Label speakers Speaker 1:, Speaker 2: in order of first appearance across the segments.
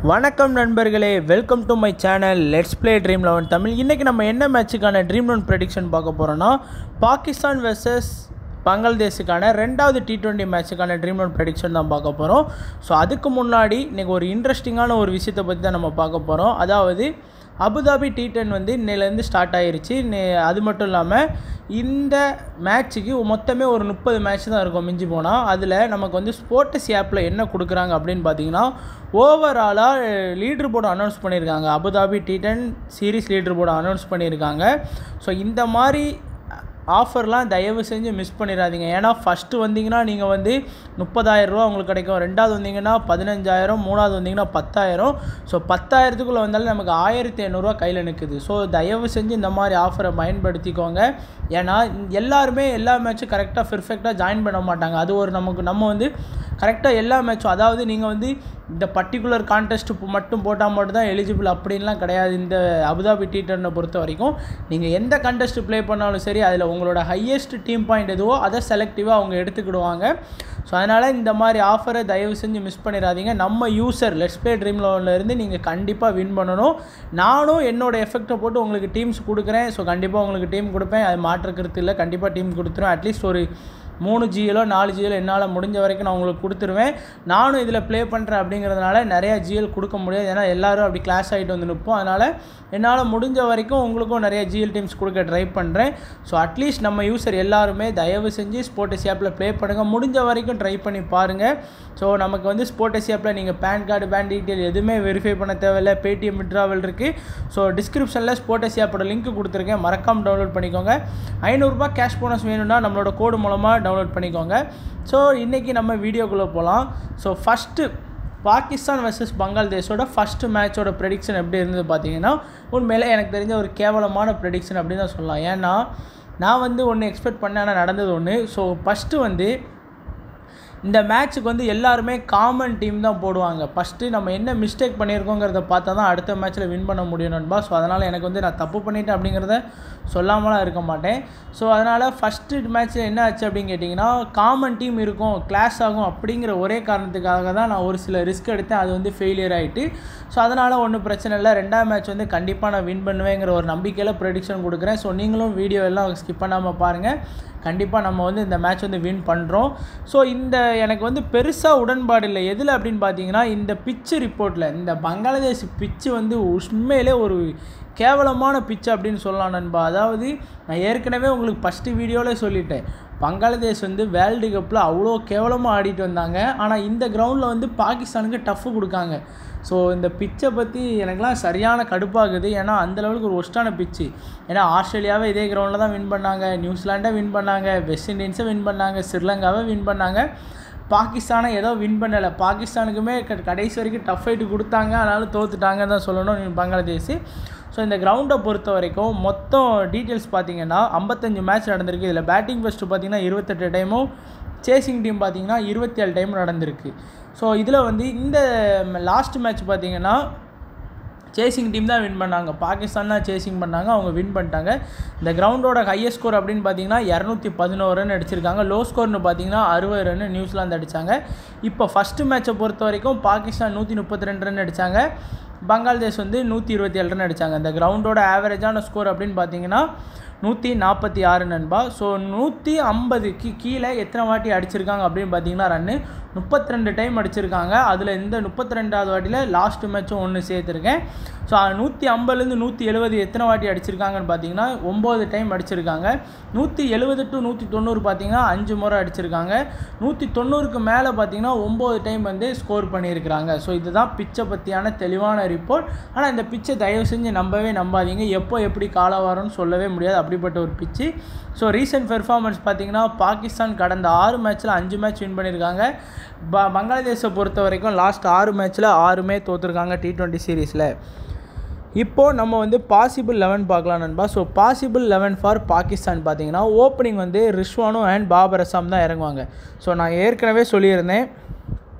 Speaker 1: வணக்கம் நண்பர்களே welcome to my channel let's play Dream Eleven Tamil இன்றைக்கி நம்ம என்ன மேட்சுக்கான ட்ரீம் லெவன் ப்ரெடிக்ஷன் பார்க்க போகிறோன்னா பாகிஸ்தான் வெர்சஸ் பங்களாதேஷுக்கான ரெண்டாவது டி டுவெண்ட்டி மேட்சுக்கான ட்ரீம் லெவன் ப்ரெடிக்ஷன் தான் பார்க்க போகிறோம் ஸோ அதுக்கு முன்னாடி இன்றைக்கி ஒரு இன்ட்ரெஸ்டிங்கான ஒரு விஷயத்தை பற்றி தான் நம்ம பார்க்க போகிறோம் அதாவது அபுதாபி டி டென் வந்து இன்னையிலேருந்து ஸ்டார்ட் ஆயிருச்சு நே- அது மட்டும் இல்லாமல் இந்த மேட்ச்சுக்கு மொத்தமே ஒரு முப்பது மேட்ச் தான் இருக்கும் மிஞ்சி போனால் அதில் நமக்கு வந்து ஸ்போர்ட்ஸ் ஆப்பில் என்ன கொடுக்குறாங்க அப்படின்னு பார்த்தீங்கன்னா ஓவராலாக லீடர் போர்டு அனௌன்ஸ் பண்ணியிருக்காங்க Abu Dhabi T ten series leader board announce பண்ணியிருக்காங்க ஸோ இந்த மாதிரி ஆஃபர்லாம் தயவு செஞ்சு மிஸ் பண்ணிடாதீங்க ஏன்னா ஃபஸ்ட்டு வந்தீங்கன்னா நீங்கள் வந்து முப்பதாயிரம் ரூபா உங்களுக்கு கிடைக்கும் ரெண்டாவது வந்தீங்கன்னா பதினஞ்சாயிரம் மூணாவது வந்தீங்கன்னா பத்தாயிரம் ஸோ பத்தாயிரத்துக்குள்ளே வந்தாலும் நமக்கு ஆயிரத்தி ஐநூறுரூவா கையில் நிற்குது ஸோ தயவு செஞ்சு இந்த மாதிரி ஆஃபரை பயன்படுத்திக்கோங்க ஏன்னா எல்லாருமே எல்லா மேட்சும் கரெக்டாக பெர்ஃபெக்டாக ஜாயின் பண்ண மாட்டாங்க அது ஒரு நமக்கு நம்ம வந்து கரெக்டாக எல்லா மேட்சும் அதாவது நீங்கள் வந்து இந்த பர்டிகுலர் கான்டெஸ்ட் மட்டும் போட்டால் மட்டும் தான் எலிஜிபிள் அப்படின்லாம் கிடையாது இந்த அபுதாபி டி டென்னை பொறுத்த வரைக்கும் நீங்கள் எந்த கண்டெஸ்ட் ப்ளே பண்ணாலும் சரி அதில் உங்களோட ஹையஸ்ட் டீம் பாயிண்ட் எதுவோ அதை செலக்டிவாக அவங்க எடுத்துக்கிடுவாங்க ஸோ அதனால் இந்த மாதிரி ஆஃபரை தயவு செஞ்சு மிஸ் பண்ணிடாதீங்க நம்ம யூசர் லெட்ஸ் ப்ளே ட்ரீம் இருந்து நீங்கள் கண்டிப்பாக வின் பண்ணணும் நானும் என்னோட எஃபெக்ட்டை போட்டு உங்களுக்கு டீம்ஸ் கொடுக்குறேன் ஸோ கண்டிப்பாக உங்களுக்கு டீம் கொடுப்பேன் அது மாற்றுக்கிறது இல்லை கண்டிப்பாக டீம் கொடுத்துருவேன் அட்லீஸ்ட் ஒரு மூணு ஜிஎலோ நாலு ஜிஎலோ என்னால் முடிஞ்ச வரைக்கும் நான் உங்களுக்கு கொடுத்துருவேன் நானும் இதில் ப்ளே பண்ணுறேன் அப்படிங்கிறதுனால நிறையா ஜிஎல் கொடுக்க முடியாது ஏன்னா எல்லாரும் அப்படி கிளாஸ் ஆகிட்டு வந்து நிற்போம் அதனால் என்னால் முடிஞ்ச வரைக்கும் உங்களுக்கும் நிறைய ஜிஎல் டீம்ஸ் கொடுக்க ட்ரை பண்ணுறேன் ஸோ அட்லீஸ்ட் நம்ம யூசர் எல்லாருமே தயவு செஞ்சு ஸ்போர்ட்ஸ் ஆப்பில் ப்ளே பண்ணுங்கள் முடிஞ்ச வரைக்கும் ட்ரை பண்ணி பாருங்கள் ஸோ நமக்கு வந்து ஸ்போர்ட்ஸ் ஆப்பில் நீங்கள் பேன் கார்டு பேன் டீட்டெயில் எதுவுமே வெரிஃபை பண்ண தேவையில்லை பேடிஎம் விட்ராவல் இருக்குது ஸோ டிஸ்கிரிப்ஷனில் ஸ்போர்ட்ஸ் ஆப்போட லிங்க் கொடுத்துருக்கேன் மறக்காம டவுன்லோட் பண்ணிக்கோங்க ஐநூறுரூபா கேஷ் போனஸ் வேணும்னா நம்மளோட கோடு மூலமாக டவுன்லோட் பண்ணிக்கோங்க ஸோ இன்றைக்கி நம்ம வீடியோக்குள்ளே போகலாம் ஸோ ஃபஸ்ட்டு பாகிஸ்தான் வர்சஸ் பங்களாதேஷோட ஃபஸ்ட்டு மேட்சோட ப்ரெடிக்ஷன் எப்படி இருந்தது பார்த்தீங்கன்னா உண்மையிலே எனக்கு தெரிஞ்ச ஒரு கேவலமான ப்ரெடிக்ஷன் அப்படின்னு தான் சொல்லலாம் ஏன்னா நான் வந்து ஒன்று எக்ஸ்பெக்ட் பண்ணேன் ஆனால் நடந்தது ஒன்று ஸோ ஃபஸ்ட்டு வந்து இந்த மேட்ச்சுக்கு வந்து எல்லாருமே காமன் டீம் தான் போடுவாங்க ஃபஸ்ட்டு நம்ம என்ன மிஸ்டேக் பண்ணியிருக்கோங்கிறத பார்த்தா தான் அடுத்த மேட்ச்சில் வின் பண்ண முடியும் நண்பா ஸோ அதனால் எனக்கு வந்து நான் தப்பு பண்ணிட்டேன் அப்படிங்கிறத சொல்லாமலாம் இருக்க மாட்டேன் ஸோ அதனால் ஃபஸ்ட்டு மேட்ச்சில் என்ன ஆச்சு அப்படின்னு கேட்டிங்கன்னா காமன் டீம் இருக்கும் கிளாஸ் ஆகும் அப்படிங்கிற ஒரே காரணத்துக்காக தான் நான் ஒரு சில ரிஸ்க் எடுத்தேன் அது வந்து ஃபெயிலியர் ஆகிட்டு ஸோ அதனால் ஒன்றும் பிரச்சனை இல்லை ரெண்டாவது மேட்ச் வந்து கண்டிப்பாக நான் வின் பண்ணுவேங்கிற ஒரு நம்பிக்கையில் ப்ரெடிக்ஷன் கொடுக்குறேன் ஸோ நீங்களும் வீடியோ எல்லாம் ஸ்கிப் பண்ணாமல் பாருங்கள் கண்டிப்பாக நம்ம வந்து இந்த மேட்ச் வந்து வின் பண்ணுறோம் ஸோ இந்த எனக்கு வந்து பெருசாக உடன்பாடு இல்லை எதில் அப்படின்னு பார்த்தீங்கன்னா இந்த பிச்சு ரிப்போர்ட்டில் இந்த பங்களாதேஷ் பிச்சு வந்து உண்மையிலே ஒரு கேவலமான பிச்சு அப்படின்னு சொல்லலாம் நண்பா அதாவது நான் ஏற்கனவே உங்களுக்கு ஃபஸ்ட்டு வீடியோவில் சொல்லிட்டேன் பங்களாதேஷ் வந்து வேர்ல்டு கப்பில் அவ்வளோ கேவலமாக ஆடிட்டு வந்தாங்க ஆனால் இந்த கிரவுண்டில் வந்து பாகிஸ்தானுக்கு டஃப்பு கொடுக்காங்க ஸோ இந்த பிச்சை பற்றி எனக்குலாம் சரியான கடுப்பாகுது ஏன்னா அந்த லெவலுக்கு ஒரு ஒஸ்டான பிச்சு ஏன்னா ஆஸ்திரேலியாவை இதே கிரவுண்டில் தான் வின் பண்ணாங்க நியூசிலாண்டை வின் பண்ணாங்க வெஸ்ட் இண்டீன்ஸை வின் பண்ணாங்க ஸ்ரீலங்காவை வின் பண்ணாங்க பாகிஸ்தானை ஏதோ வின் பண்ணலை பாகிஸ்தானுக்குமே க- கடைசி வரைக்கும் டஃப் ஃபைட்டு கொடுத்தாங்க ஆனாலும் தோத்துட்டாங்கன்னு தான் சொல்லணும் பங்களாதேஷ் ஸோ இந்த கிரவுண்டை பொறுத்த வரைக்கும் மொத்தம் டீட்டெயில்ஸ் பார்த்தீங்கன்னா ஐம்பத்தஞ்சு மேட்ச் நடந்திருக்கு இதில் பேட்டிங் ஃபஸ்ட்டு பார்த்தீங்கன்னா இருபத்தெட்டு டைமும் சேசிங் டீம் பார்த்தீங்கன்னா இருபத்தி ஏழு டைம் நடந்திருக்கு ஸோ இதில் வந்து இந்த லாஸ்ட் மேட்ச் பார்த்தீங்கன்னா சேசிங் டீம் தான் வின் பண்ணாங்க பாகிஸ்தான் தான் சேசிங் பண்ணாங்க அவங்க வின் பண்ணிட்டாங்க இந்த கிரவுண்டோட ஹையஸ்ட் ஸ்கோர் அப்படின்னு பார்த்தீங்கன்னா இரநூத்தி பதினோரு ரன் அடிச்சிருக்காங்க லோ ஸ்கோர்னு பார்த்தீங்கன்னா அறுபது ரன் நியூசிலாந்து அடித்தாங்க இப்போ ஃபஸ்ட்டு மேட்சை பொறுத்த வரைக்கும் பாகிஸ்தான் நூற்றி முப்பத்தி ரெண்டு ரன் அடித்தாங்க பங்களாதேஷ் வந்து நூற்றி இருபத்தி ஏழு ரன் அடித்தாங்க இந்த கிரவுண்டோட ஆவரேஜான ஸ்கோர் அப்படின்னு பார்த்தீங்கன்னா நூற்றி நாற்பத்தி ஆறு நண்பா ஸோ நூற்றி ஐம்பதுக்கு கீழே எத்தனை வாட்டி அடிச்சிருக்காங்க அப்படின்னு பார்த்தீங்கன்னா ரன்னு முப்பத்தி ரெண்டு டைம் அடிச்சிருக்காங்க அதில் இந்த முப்பத்தி ரெண்டாவது வாட்டியில் லாஸ்ட் மேட்சும் ஒன்று சேர்த்துருக்கேன் ஸோ நூற்றி ஐம்பதுலேருந்து நூற்றி எழுபது எத்தனை வாட்டி அடிச்சிருக்காங்கன்னு பார்த்தீங்கன்னா ஒம்பது டைம் அடிச்சிருக்காங்க நூற்றி எழுபது டு நூற்றி தொண்ணூறு பார்த்தீங்கன்னா அஞ்சு முறை அடிச்சிருக்காங்க நூற்றி தொண்ணூறுக்கு மேலே பார்த்தீங்கன்னா ஒம்பது டைம் வந்து ஸ்கோர் பண்ணியிருக்கிறாங்க ஸோ இதுதான் பிச்சை பற்றியான தெளிவான ரிப்போர்ட் ஆனால் இந்த பிச்சை தயவு செஞ்சு நம்பவே நம்பாதீங்க எப்போ எப்படி காலம் வரும்னு சொல்லவே முடியாது அப்படிப்பட்ட ஒரு பிச்சு ஸோ ரீசெண்ட் பெர்ஃபார்மன்ஸ் பார்த்தீங்கன்னா பாகிஸ்தான் கடந்த ஆறு மேட்ச்சில் அஞ்சு மேட்ச் வின் பண்ணியிருக்காங்க ப பங்களாதேஷை பொறுத்த வரைக்கும் லாஸ்ட் ஆறு மேட்ச்சில் ஆறுமே தோற்றுருக்காங்க டி டுவெண்ட்டி சீரீஸில் இப்போது நம்ம வந்து பாசிபிள் லெவன் பார்க்கலாம் நண்பா so possible eleven for Pakistan பார்த்தீங்கன்னா ஓப்பனிங் வந்து ரிஷ்வானும் அண்ட் பாபர் அசாம் தான் இறங்குவாங்க ஸோ நான் ஏற்கனவே சொல்லியிருந்தேன்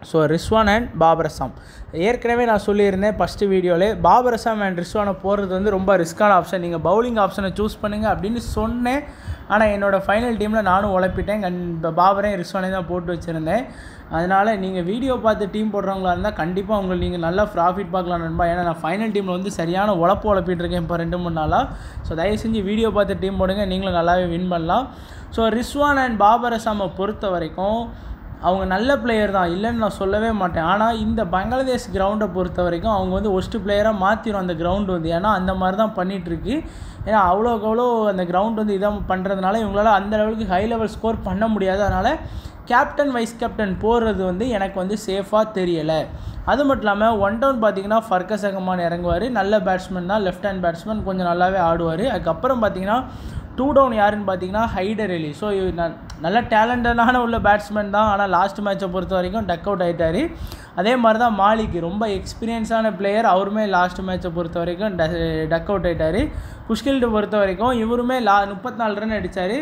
Speaker 1: ஸோ ரிஸ்வான் அண்ட் பாபர் அசாம் ஏற்கனவே நான் சொல்லியிருந்தேன் ஃபஸ்ட்டு வீடியோவில் பாபர் அசாம் அண்ட் ரிஸ்வானை போடுறது வந்து ரொம்ப ரிஸ்க்கான ஆப்ஷன் நீங்கள் பவுலிங் ஆப்ஷனை சூஸ் பண்ணுங்கள் அப்படின்னு சொன்னேன் ஆனால் என்னோடய ஃபைனல் டீமில் நானும் உழப்பிட்டேன் கண் இப்போ பாபரையும் ரிஸ்வானையும் தான் போட்டு வச்சுருந்தேன் அதனால் நீங்கள் வீடியோ பார்த்து டீம் போடுறவங்களா இருந்தால் கண்டிப்பாக உங்களுக்கு நீங்கள் நல்லா ப்ராஃபிட் பார்க்கலாம் நண்பா ஏன்னா நான் ஃபைனல் டீமில் வந்து சரியான உழப்பு உழப்பிட்டு இருக்கேன் இப்போ ரெண்டு மூணு நாளாக ஸோ தயவு செஞ்சு வீடியோ பார்த்து டீம் போடுங்க நீங்களும் நல்லாவே வின் பண்ணலாம் ஸோ ரிஸ்வான் அண்ட் பாபர் அசாமை பொறுத்த வரைக்கும் அவங்க நல்ல பிளேயர் தான் இல்லைன்னு நான் சொல்லவே மாட்டேன் ஆனால் இந்த பங்களாதேஷ் கிரவுண்டை பொறுத்த வரைக்கும் அவங்க வந்து ஒஸ்ட்டு பிளேயராக மாற்றிடும் அந்த கிரவுண்டு வந்து ஏன்னா அந்த மாதிரி தான் பண்ணிகிட்ருக்கு ஏன்னா அவ்வளோக்கு அவ்வளோ அந்த கிரவுண்ட் வந்து இதாக பண்ணுறதுனால இவங்களால அந்த லெவலுக்கு ஹை லெவல் ஸ்கோர் பண்ண முடியாது அதனால் கேப்டன் வைஸ் கேப்டன் போடுறது வந்து எனக்கு வந்து சேஃபாக தெரியலை அது மட்டும் இல்லாமல் ஒன் டவுன் பார்த்தீங்கன்னா ஃபர்கஸ் அகமான் இறங்குவார் நல்ல பேட்ஸ்மேன் தான் லெஃப்ட் ஹேண்ட் பேட்ஸ்மேன் கொஞ்சம் நல்லாவே ஆடுவார் அதுக்கப்புறம் பார்த்தீங்கன்னா டூ டவுன் யாருன்னு பார்த்தீங்கன்னா ஹைடர் அலி ஸோ நல்ல டேலண்டடான உள்ள பேட்ஸ்மேன் தான் ஆனால் லாஸ்ட் மேட்சை பொறுத்த வரைக்கும் டக் அவுட் ஆகிட்டார் அதே மாதிரி தான் மாலிக் ரொம்ப எக்ஸ்பீரியன்ஸான பிளேயர் அவருமே லாஸ்ட் மேட்சை பொறுத்த வரைக்கும் டக் அவுட் ஆகிட்டார் குஷ்கில்டு பொறுத்த வரைக்கும் இவருமே லா முப்பத்தி நாலு ரன் அடித்தார்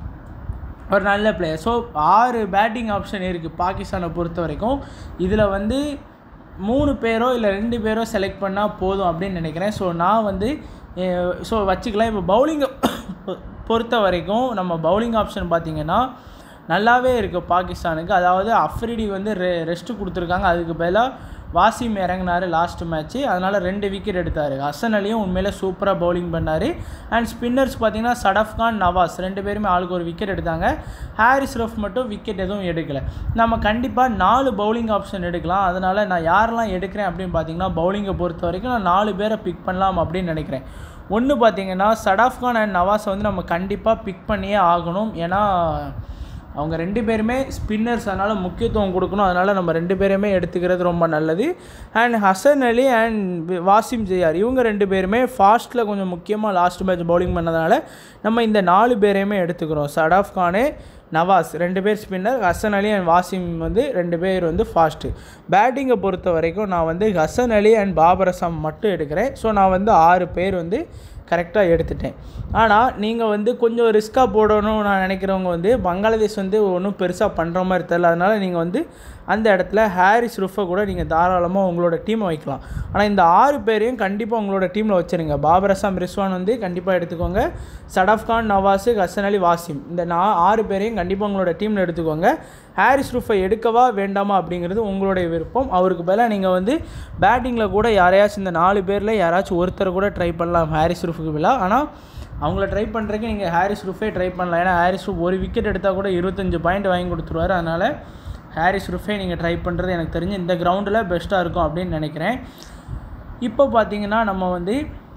Speaker 1: ஒரு நல்ல பிளேயர் ஸோ ஆறு பேட்டிங் ஆப்ஷன் இருக்குது பாகிஸ்தானை பொறுத்த வரைக்கும் இதில் வந்து மூணு பேரோ இல்லை ரெண்டு பேரோ செலக்ட் பண்ணால் போதும் அப்படின்னு நினைக்கிறேன் ஸோ நான் வந்து ஸோ வச்சுக்கலாம் இப்போ பவுலிங்கை பொறுத்த வரைக்கும் நம்ம பவுலிங் ஆப்ஷன் பார்த்திங்கன்னா நல்லாவே இருக்குது பாகிஸ்தானுக்கு அதாவது அஃப்ரிடி வந்து ரெ ரெஸ்ட்டு கொடுத்துருக்காங்க அதுக்கு பதிலாக வாசிம் இறங்கினார் லாஸ்ட் மேட்ச்சு அதனால் ரெண்டு விக்கெட் எடுத்தார் ஹசன் அலியும் உண்மையிலே சூப்பராக பவுலிங் பண்ணார் அண்ட் ஸ்பின்னர்ஸ் பார்த்தீங்கன்னா சடஃப் கான் நவாஸ் ரெண்டு பேருமே ஆளுக்கு ஒரு விக்கெட் எடுத்தாங்க ஹாரிஸ் ரஃப் மட்டும் விக்கெட் எதுவும் எடுக்கலை நம்ம கண்டிப்பாக நாலு பவுலிங் ஆப்ஷன் எடுக்கலாம் அதனால் நான் யாரெல்லாம் எடுக்கிறேன் அப்படின்னு பார்த்தீங்கன்னா பவுலிங்கை பொறுத்த வரைக்கும் நான் நாலு பேரை பிக் பண்ணலாம் அப்படின்னு நினைக்கிறேன் ஒன்று பார்த்தீங்கன்னா சடாஃப் கான் அண்ட் நவாஸை வந்து நம்ம கண்டிப்பாக பிக் பண்ணியே ஆகணும் ஏன்னா அவங்க ரெண்டு பேருமே ஸ்பின்னர்ஸ் அதனால் முக்கியத்துவம் கொடுக்கணும் அதனால் நம்ம ரெண்டு பேருமே எடுத்துக்கிறது ரொம்ப நல்லது and Hasan Ali and Wasim JR இவங்க ரெண்டு பேருமே ஃபாஸ்ட்டில் கொஞ்சம் முக்கியமாக லாஸ்ட் மேட்ச் பவுலிங் பண்ணதுனால நம்ம இந்த நாலு பேரையுமே எடுத்துக்கிறோம் சடாஃப் கானே நவாஸ் ரெண்டு பேர் ஸ்பின்னர் ஹசன் அலி அண்ட் வாசிம் வந்து ரெண்டு பேர் வந்து ஃபாஸ்ட்டு பேட்டிங்கை பொறுத்த வரைக்கும் நான் வந்து ஹசன் அலி அண்ட் பாபர் அசாம் மட்டும் எடுக்கிறேன் ஸோ நான் வந்து ஆறு பேர் வந்து கரெக்டாக எடுத்துட்டேன் ஆனால் நீங்கள் வந்து கொஞ்சம் ரிஸ்க்காக போடணும்னு நான் நினைக்கிறவங்க வந்து பங்களாதேஷ் வந்து ஒன்றும் பெருசாக பண்ணுற மாதிரி தெரில அதனால் நீங்கள் வந்து அந்த இடத்துல ஹாரிஸ் ருஃபை கூட நீங்கள் தாராளமாக உங்களோட டீமை வைக்கலாம் ஆனால் இந்த ஆறு பேரையும் கண்டிப்பாக உங்களோட டீமில் வச்சுருங்க பாபர் அசாம் ரிஸ்வான் வந்து கண்டிப்பாக எடுத்துக்கோங்க சடஃப் கான் நவாஸு ஹசன் அலி வாசிம் இந்த நா ஆறு பேரையும் கண்டிப்பாக உங்களோட டீமில் எடுத்துக்கோங்க ஹாரிஸ் ரூஃபை எடுக்கவா வேண்டாமா அப்படிங்கிறது உங்களுடைய விருப்பம் அவருக்கு பதிலாக நீங்கள் வந்து பேட்டிங்கில் கூட யாரையாச்சும் இந்த நாலு பேரில் யாராச்சும் ஒருத்தர் கூட ட்ரை பண்ணலாம் ஹாரிஸ் ரூஃபுக்கு பதிலாக ஆனால் அவங்கள ட்ரை பண்ணுறதுக்கு நீங்கள் ஹாரிஸ் ரூஃபே ட்ரை பண்ணலாம் ஏன்னா ஹாரிஸ் ரூஃப் ஒரு விக்கெட் எடுத்தால் கூட இருபத்தஞ்சு பாயிண்ட் வாங்கி கொடுத்துருவாரு அதனால் ஹாரிஸ் ரூஃபே நீங்கள் ட்ரை பண்ணுறது எனக்கு தெரிஞ்சு இந்த கிரவுண்டில் பெஸ்ட்டாக இருக்கும் அப்படின்னு நினைக்கிறேன் இப்போ பார்த்தீங்கன்னா நம்ம வந்து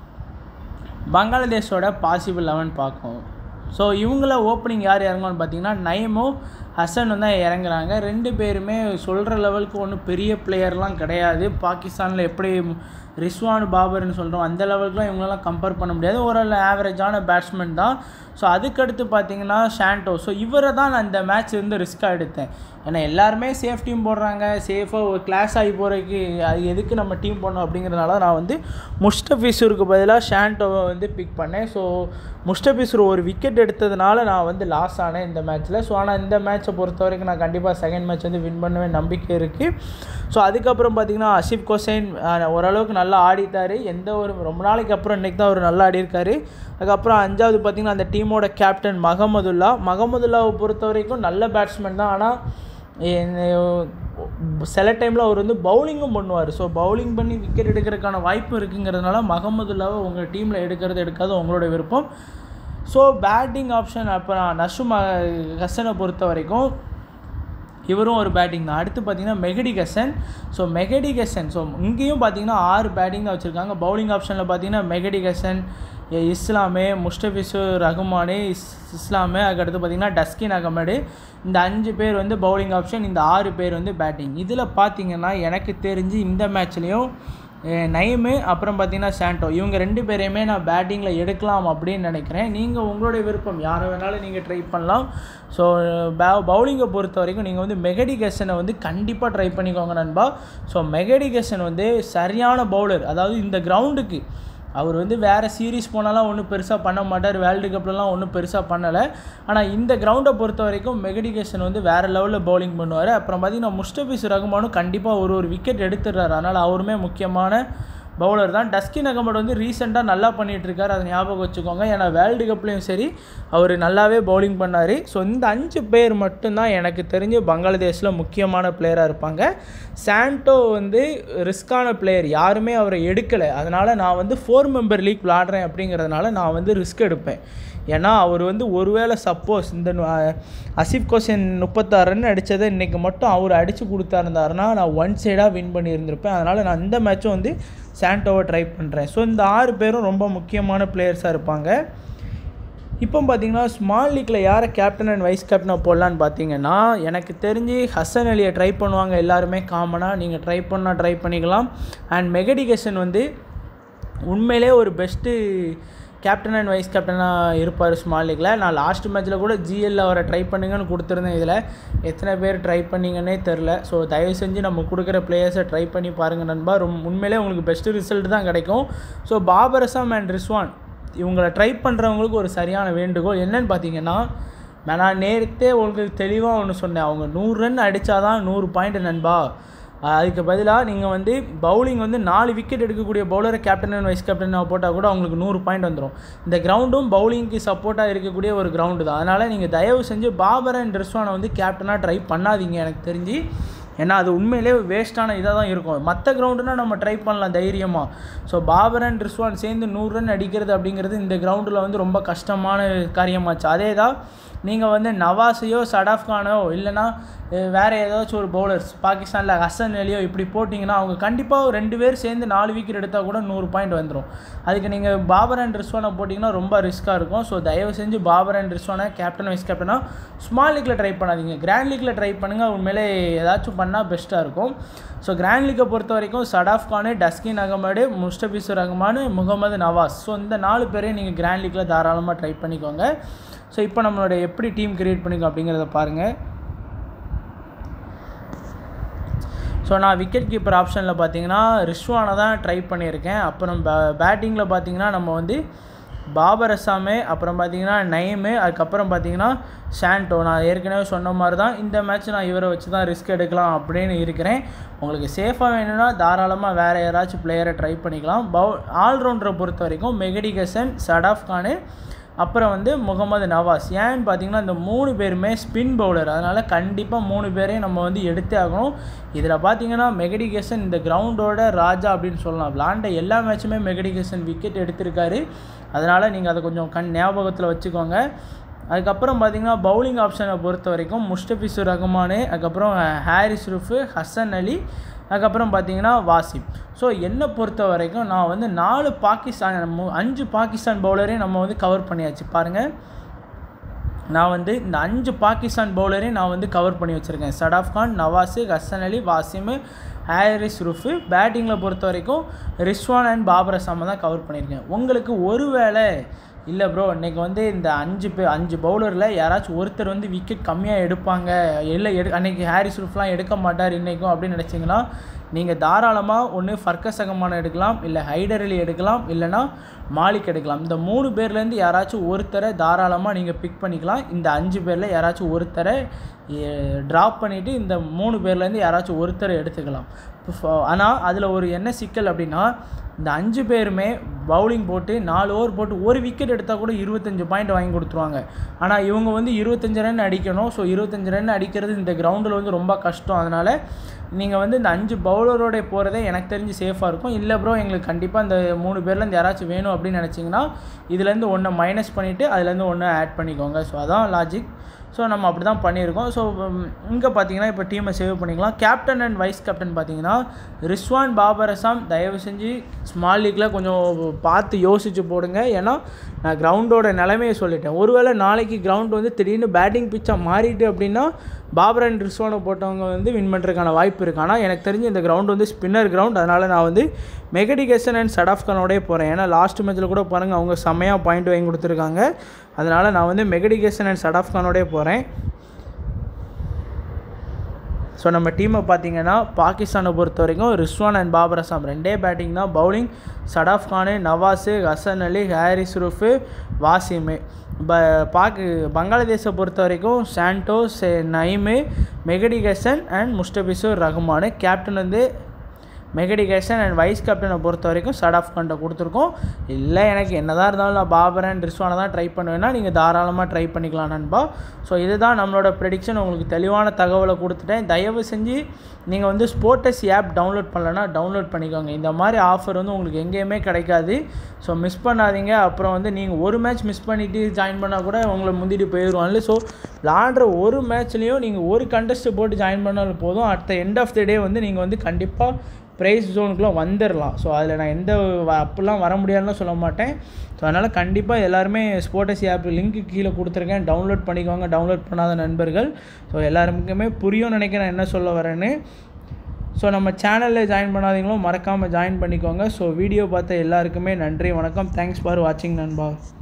Speaker 1: பங்களாதேஷோட பாசிபிள் லெவன் பார்க்கோம் ஸோ இவங்கள ஓப்பனிங் யார் இறங்குவான்னு பார்த்தீங்கன்னா நயமோ ஹசன் தான் இறங்குறாங்க ரெண்டு பேருமே சொல்கிற லெவலுக்கு ஒன்றும் பெரிய பிளேயர்லாம் கிடையாது பாகிஸ்தானில் எப்படி ரிஸ்வான் பாபர்னு சொல்கிறோம் அந்த லெவலுக்குலாம் இவங்களெல்லாம் கம்பேர் பண்ண முடியாது ஒரு ஆவரேஜான பேட்ஸ்மேன் தான் ஸோ அதுக்கடுத்து பார்த்தீங்கன்னா ஷாண்டோ ஸோ இவரை தான் நான் இந்த மேட்ச் வந்து ரிஸ்க்காக எடுத்தேன் ஏன்னா எல்லாருமே சேஃப் டீம் போடுறாங்க சேஃபாக ஒரு கிளாஸ் ஆகி போகிறதுக்கு அது எதுக்கு நம்ம டீம் பண்ணோம் அப்படிங்கிறதுனால நான் வந்து முஸ்டபிசூருக்கு பதிலாக ஷாண்டோவை வந்து பிக் பண்ணேன் ஸோ முஸ்டபிசூர் ஒரு விக்கெட் எடுத்ததுனால நான் வந்து லாஸ் ஆனேன் இந்த மேட்ச்சில் ஸோ ஆனால் இந்த மேட்ச்சை பொறுத்த வரைக்கும் நான் கண்டிப்பாக செகண்ட் மேட்ச் வந்து வின் பண்ணுவேன் நம்பிக்கை இருக்குது ஸோ அதுக்கப்புறம் பார்த்தீங்கன்னா அசிப் கொசைன் ஓரளவுக்கு நல்லா ஆடிட்டார் எந்த ஒரு ரொம்ப நாளைக்கு அப்புறம் இன்றைக்கி தான் அவர் நல்லா ஆடியிருக்காரு அதுக்கப்புறம் அஞ்சாவது பார்த்திங்கன்னா அந்த டீமோட கேப்டன் மகமதுல்லா மகமதுல்லாவை பொறுத்த வரைக்கும் நல்ல பேட்ஸ்மேன் தான் ஆனால் சில டைமில் அவர் வந்து பவுலிங்கும் பண்ணுவார் ஸோ பவுலிங் பண்ணி விக்கெட் எடுக்கிறதுக்கான வாய்ப்பு இருக்குங்கிறதுனால மகமதுல்லாவை உங்கள் டீமில் எடுக்கிறது எடுக்காது உங்களோட விருப்பம் ஸோ பேட்டிங் ஆப்ஷன் அப்புறம் நஷும் ஹசனை பொறுத்த வரைக்கும் இவரும் ஒரு பேட்டிங் தான் அடுத்து பார்த்தீங்கன்னா மெகடி கசன் ஸோ மெகடி கசன் ஸோ இங்கேயும் பார்த்தீங்கன்னா ஆறு பேட்டிங் தான் வச்சுருக்காங்க பவுலிங் ஆப்ஷனில் பார்த்தீங்கன்னா மெகடி கசன் இஸ்லாமே முஸ்டபிசு ரகுமானு இஸ் இஸ்லாமு அதுக்கடுத்து பார்த்திங்கன்னா டஸ்கின் அகமடு இந்த அஞ்சு பேர் வந்து பவுலிங் ஆப்ஷன் இந்த ஆறு பேர் வந்து பேட்டிங் இதில் பார்த்தீங்கன்னா எனக்கு தெரிஞ்சு இந்த மேட்ச்லேயும் நயமு அப்புறம் பார்த்தீங்கன்னா சாண்டோ இவங்க ரெண்டு பேரையுமே நான் பேட்டிங்கில் எடுக்கலாம் அப்படின்னு நினைக்கிறேன் நீங்கள் உங்களுடைய விருப்பம் யாரை வேணாலும் நீங்கள் ட்ரை பண்ணலாம் ஸோ பே பவுலிங்கை பொறுத்த வரைக்கும் நீங்கள் வந்து மெகடி கெசனை வந்து கண்டிப்பாக ட்ரை பண்ணிக்கோங்க நண்பா ஸோ மெகடி கெசன் வந்து சரியான பவுலர் அதாவது இந்த கிரவுண்டுக்கு அவர் வந்து வேறு சீரீஸ் போனாலாம் ஒன்றும் பெருசாக பண்ண மாட்டார் வேர்ல்டு கப்லலாம் ஒன்றும் பெருசாக பண்ணலை ஆனால் இந்த கிரவுண்டை பொறுத்த வரைக்கும் மெகடிகேஷன் வந்து வேறு லெவலில் பவுலிங் பண்ணுவார் அப்புறம் பார்த்தீங்கன்னா முஸ்டபிஸ் ரகுமானும் கண்டிப்பாக ஒரு ஒரு விக்கெட் எடுத்துடுறாரு அதனால் அவருமே முக்கியமான பவுலர் தான் டஸ்கின் அகமட் வந்து ரீசெண்டாக நல்லா பண்ணிகிட்டு இருக்காரு அதை ஞாபகம் வச்சுக்கோங்க ஏன்னா வேர்ல்டு கப்லேயும் சரி அவர் நல்லாவே பவுலிங் பண்ணார் ஸோ இந்த அஞ்சு பேர் மட்டும்தான் எனக்கு தெரிஞ்சு பங்களாதேஷில் முக்கியமான பிளேயராக இருப்பாங்க சாண்டோ வந்து ரிஸ்கான பிளேயர் யாருமே அவரை எடுக்கலை அதனால் நான் வந்து ஃபோர் மெம்பர் லீக் விளாடுறேன் அப்படிங்கிறதுனால நான் வந்து ரிஸ்க் எடுப்பேன் ஏன்னா அவர் வந்து ஒருவேளை சப்போஸ் இந்த அசிப் கோஷன் முப்பத்தாறு ரன் அடித்ததை இன்றைக்கி மட்டும் அவர் அடித்து கொடுத்தாருந்தாருன்னா நான் ஒன் சைடாக வின் பண்ணியிருந்திருப்பேன் அதனால் நான் இந்த மேட்சும் வந்து சாண்டோவை ட்ரை பண்ணுறேன் ஸோ இந்த ஆறு பேரும் ரொம்ப முக்கியமான பிளேயர்ஸாக இருப்பாங்க இப்போ பார்த்தீங்கன்னா ஸ்மால் லீக்கில் யாரை கேப்டன் அண்ட் வைஸ் கேப்டனாக போடலான்னு பார்த்தீங்கன்னா எனக்கு தெரிஞ்சு ஹசன் அலியை ட்ரை பண்ணுவாங்க எல்லாருமே காமனாக நீங்கள் ட்ரை பண்ணால் ட்ரை பண்ணிக்கலாம் அண்ட் மெகடிகேஷன் வந்து உண்மையிலே ஒரு பெஸ்ட்டு கேப்டன் அண்ட் வைஸ் கேப்டனாக இருப்பார் ஸ்மால் லீக்கில் நான் லாஸ்ட் மேட்ச்சில் கூட ஜிஎல்ல அவரை ட்ரை பண்ணுங்கன்னு கொடுத்துருந்தேன் இதில் எத்தனை பேர் ட்ரை பண்ணிங்கன்னே தெரில ஸோ தயவு செஞ்சு நம்ம கொடுக்குற பிளேயர்ஸை ட்ரை பண்ணி பாருங்கள் நண்பா ரொம்ப உண்மையிலே உங்களுக்கு பெஸ்ட்டு ரிசல்ட் தான் கிடைக்கும் ஸோ பாபர் அசாம் அண்ட் ரிஸ்வான் இவங்களை ட்ரை பண்ணுறவங்களுக்கு ஒரு சரியான வேண்டுகோள் என்னன்னு பார்த்தீங்கன்னா நான் நேரத்தே உங்களுக்கு தெளிவாக ஒன்று சொன்னேன் அவங்க நூறு ரன் அடித்தாதான் நூறு பாயிண்ட் நண்பா அதுக்கு பதிலாக நீங்கள் வந்து பவுலிங் வந்து நாலு விக்கெட் எடுக்கக்கூடிய பவுலரை கேப்டன் அண்ட் வைஸ் கேப்டனாக போட்டால் கூட அவங்களுக்கு நூறு பாயிண்ட் வந்துடும் இந்த கிரவுண்டும் பவுலிங்க்கு சப்போர்ட்டாக இருக்கக்கூடிய ஒரு கிரவுண்டு தான் அதனால் நீங்கள் தயவு செஞ்சு பாபர் அண்ட் ரிஸ்வானை வந்து கேப்டனாக ட்ரை பண்ணாதீங்க எனக்கு தெரிஞ்சு ஏன்னா அது உண்மையிலே வேஸ்ட்டான இதாக தான் இருக்கும் மற்ற கிரவுண்டுனா நம்ம ட்ரை பண்ணலாம் தைரியமாக ஸோ பாபர் அண்ட் ரிஸ்வான் சேர்ந்து நூறு ரன் அடிக்கிறது அப்படிங்கிறது இந்த கிரவுண்டில் வந்து ரொம்ப கஷ்டமான காரியமாச்சு அதே தான் நீங்கள் வந்து நவாஸையோ சடாஃப் கானோ இல்லைனா வேறு ஏதாச்சும் ஒரு பவுலர்ஸ் பாகிஸ்தானில் ஹசன் அலியோ இப்படி போட்டிங்கன்னா அவங்க கண்டிப்பாக ரெண்டு பேர் சேர்ந்து நாலு விக்கெட் எடுத்தால் கூட நூறு பாயிண்ட் வந்துடும் அதுக்கு நீங்கள் பாபர் அண்ட் ரிஸ்வானை போட்டிங்கன்னா ரொம்ப ரிஸ்க்காக இருக்கும் ஸோ தயவு செஞ்சு பாபர் அண்ட் ரிஸ்வானை கேப்டன் வைஸ் கேப்டனாக ஸ்மால் லீக்கில் ட்ரை பண்ணாதீங்க கிராண்ட் லீக்கில் ட்ரை பண்ணுங்கள் உண்மையிலே ஏதாச்சும் பண்ணால் பெஸ்ட்டாக இருக்கும் ஸோ கிராண்ட் லீக்கை பொறுத்த வரைக்கும் சடாஃப் கானு டஸ்கின் அகமடு முஸ்டபிசுர் ரஹ்மான் முகமது நவாஸ் ஸோ இந்த நாலு பேரையும் நீங்கள் கிராண்ட் லீக்கில் தாராளமாக ட்ரை பண்ணிக்கோங்க ஸோ இப்போ நம்மளோட எப்படி டீம் கிரியேட் பண்ணிக்கோ அப்படிங்கிறத பாருங்கள் ஸோ நான் விக்கெட் கீப்பர் ஆப்ஷனில் பார்த்தீங்கன்னா ரிஷ்வானை தான் ட்ரை பண்ணியிருக்கேன் அப்புறம் பே பேட்டிங்கில் பார்த்தீங்கன்னா நம்ம வந்து பாபர் அசாமே அப்புறம் பார்த்தீங்கன்னா நயமு அதுக்கப்புறம் பார்த்தீங்கன்னா ஷாண்டோ நான் ஏற்கனவே சொன்ன மாதிரி தான் இந்த மேட்ச் நான் இவரை வச்சு தான் ரிஸ்க் எடுக்கலாம் அப்படின்னு இருக்கிறேன் உங்களுக்கு சேஃபாக வேணும்னா தாராளமாக வேறு யாராச்சும் பிளேயரை ட்ரை பண்ணிக்கலாம் பவு ஆல்ரவுண்டரை பொறுத்த வரைக்கும் மெகடிகசன் சடாஃப் கானு அப்புறம் வந்து முகமது நவாஸ் ஏன்னு பார்த்தீங்கன்னா இந்த மூணு பேருமே ஸ்பின் பவுலர் அதனால் கண்டிப்பாக மூணு பேரையும் நம்ம வந்து எடுத்தே ஆகணும் இதில் பார்த்தீங்கன்னா மெகடிகேசன் இந்த கிரவுண்டோட ராஜா அப்படின்னு சொல்லலாம் விளாண்ட எல்லா மேட்சுமே மெகடிகேசன் விக்கெட் எடுத்திருக்காரு அதனால் நீங்கள் அதை கொஞ்சம் கண் ஞாபகத்தில் வச்சுக்கோங்க அதுக்கப்புறம் பார்த்தீங்கன்னா பவுலிங் ஆப்ஷனை பொறுத்த வரைக்கும் முஸ்டபிசுர் ரஹ்மானு அதுக்கப்புறம் ஹாரிஸ் ரூஃபு ஹசன் அலி அதுக்கப்புறம் பார்த்தீங்கன்னா வாசிப் ஸோ என்னை பொறுத்த வரைக்கும் நான் வந்து நாலு பாகிஸ்தான் மு- அஞ்சு பாகிஸ்தான் பவுலரையும் நம்ம வந்து கவர் பண்ணியாச்சு பாருங்கள் நான் வந்து இந்த அஞ்சு பாகிஸ்தான் பவுலரையும் நான் வந்து கவர் பண்ணி வச்சுருக்கேன் சடாஃப் கான் நவாஸு ஹசன் அலி வாசிமு ஹாரிஸ் ரூஃபு பேட்டிங்கில் பொறுத்த வரைக்கும் ரிஸ்வான் அண்ட் பாபர் அசாமை தான் கவர் பண்ணியிருக்கேன் உங்களுக்கு ஒருவேளை இல்லை ப்ரோ இன்றைக்கி வந்து இந்த அஞ்சு பே அஞ்சு பவுலரில் யாராச்சும் ஒருத்தர் வந்து விக்கெட் கம்மியாக எடுப்பாங்க இல்லை எடு அன்றைக்கி ஹாரிஸ் ரூஃப்லாம் எடுக்க மாட்டார் இன்றைக்கும் அப்படின்னு நினச்சிங்கன்னா நீங்கள் தாராளமாக ஒன்று ஃபர்கஸ் அகமான எடுக்கலாம் இல்லை ஹைடர் அலி எடுக்கலாம் இல்லைனா மாலிக் எடுக்கலாம் இந்த மூணு பேர்லேருந்து யாராச்சும் ஒருத்தரை தாராளமாக நீங்கள் பிக் பண்ணிக்கலாம் இந்த அஞ்சு பேரில் யாராச்சும் ஒருத்தரை ட்ராப் பண்ணிவிட்டு இந்த மூணு பேர்லேருந்து யாராச்சும் ஒருத்தரை எடுத்துக்கலாம் ஆனால் அதில் ஒரு என்ன சிக்கல் அப்படின்னா இந்த அஞ்சு பேருமே பவுலிங் போட்டு நாலு ஓவர் போட்டு ஒரு விக்கெட் எடுத்தால் கூட இருபத்தஞ்சு பாயிண்ட் வாங்கி கொடுத்துருவாங்க ஆனால் இவங்க வந்து இருபத்தஞ்சு ரன் அடிக்கணும் ஸோ இருபத்தஞ்சு ரன் அடிக்கிறது இந்த கிரவுண்டில் வந்து ரொம்ப கஷ்டம் அதனால் நீங்கள் வந்து இந்த அஞ்சு பவுலரோட போகிறதே எனக்கு தெரிஞ்சு சேஃபாக இருக்கும் இல்லை ப்ரோ எங்களுக்கு கண்டிப்பாக இந்த மூணு பேர்லேருந்து யாராச்சும் வேணும் அப்படின்னு நினச்சிங்கன்னா இதுலேருந்து ஒன்றை மைனஸ் பண்ணிவிட்டு அதுலேருந்து ஒன்று ஆட் பண்ணிக்கோங்க ஸோ அதான் லாஜிக் ஸோ நம்ம அப்படி தான் பண்ணியிருக்கோம் ஸோ இங்கே பார்த்தீங்கன்னா இப்போ டீமை சேவ் பண்ணிக்கலாம் கேப்டன் அண்ட் வைஸ் கேப்டன் பார்த்தீங்கன்னா ரிஸ்வான் பாபர் அசாம் தயவு செஞ்சு ஸ்மால் லீக்கில் கொஞ்சம் பார்த்து யோசித்து போடுங்க ஏன்னா நான் கிரவுண்டோட நிலைமையை சொல்லிட்டேன் ஒருவேளை நாளைக்கு கிரவுண்ட் வந்து திடீர்னு பேட்டிங் பிச்சாக மாறிட்டு அப்படின்னா பாபர் அண்ட் ரிஸ்வானை போட்டவங்க வந்து வின் பண்ணுறதுக்கான வாய்ப்பு இருக்குது ஆனால் எனக்கு தெரிஞ்சு இந்த கிரவுண்ட் வந்து ஸ்பின்னர் கிரவுண்ட் அதனால் நான் வந்து மெகடிகேசன் அண்ட் சடாஃப் கானோடய போகிறேன் ஏன்னா லாஸ்ட் மேட்ச்சில் கூட பாருங்கள் அவங்க செம்மையாக பாயிண்ட் வாங்கி கொடுத்துருக்காங்க அதனால் நான் வந்து மெகடிகேசன் அண்ட் சடாஃப் கானோடய போகிறேன் ஸோ நம்ம டீமை பார்த்தீங்கன்னா பாகிஸ்தானை பொறுத்த வரைக்கும் ரிஸ்வான் அண்ட் பாபர் அசாம் ரெண்டே பேட்டிங் தான் பவுலிங் சடாஃப் கானு நவாஸு ஹசன் அலி ஹாரிஸ் ரூஃபு வாசிமு ப பாக்கு பங்களாதேஷை பொறுத்த வரைக்கும் சாண்டோஸ் நைமு மெகடி கசன் அண்ட் முஸ்டபிசூர் ரஹ்மானு கேப்டன் வந்து மெகடி கேஷன் அண்ட் வைஸ் கேப்டனை பொறுத்த வரைக்கும் சடாஃப் கண்டை கொடுத்துருக்கோம் இல்லை எனக்கு என்னதான் இருந்தாலும் நான் பாபர் அண்ட் ரிஸ்வானை தான் ட்ரை பண்ணுவேன்னா நீங்கள் தாராளமாக ட்ரை பண்ணிக்கலாம் நண்பா ஸோ இதுதான் நம்மளோட ப்ரெடிக்ஷன் உங்களுக்கு தெளிவான தகவலை கொடுத்துட்டேன் தயவு செஞ்சு நீங்கள் வந்து ஸ்போர்ட்டஸ் ஆப் டவுன்லோட் பண்ணலன்னா டவுன்லோட் பண்ணிக்கோங்க இந்த மாதிரி ஆஃபர் வந்து உங்களுக்கு எங்கேயுமே கிடைக்காது ஸோ மிஸ் பண்ணாதீங்க அப்புறம் வந்து நீங்கள் ஒரு மேட்ச் மிஸ் பண்ணிவிட்டு ஜாயின் பண்ணால் கூட உங்களை முந்திட்டு போயிடுவாங்க ஸோ விளாடுற ஒரு மேட்ச்லேயும் நீங்கள் ஒரு கண்டஸ்ட் போட்டு ஜாயின் பண்ணாலும் போதும் at the end of the day வந்து நீங்கள் வந்து கண்டிப்பாக ப்ரைஸ் ஜோனுக்குள்ளே வந்துடலாம் ஸோ அதில் நான் எந்த வ- அப்படிலாம் வர முடியாதுன்னு சொல்ல மாட்டேன் ஸோ அதனால் கண்டிப்பாக எல்லாருமே ஸ்போர்ட்டஸ் ஆப் லிங்க்கு கீழே கொடுத்துருக்கேன் டவுன்லோட் பண்ணிக்கோங்க டவுன்லோட் பண்ணாத நண்பர்கள் ஸோ எல்லாருக்குமே புரியும் நினைக்கிறேன் என்ன சொல்ல வரேன்னு ஸோ நம்ம சேனலில் ஜாயின் பண்ணாதீங்களும் மறக்காமல் ஜாயின் பண்ணிக்கோங்க ஸோ வீடியோ பார்த்த எல்லாருக்குமே நன்றி வணக்கம் தேங்க்ஸ் ஃபார் வாட்சிங் நண்பா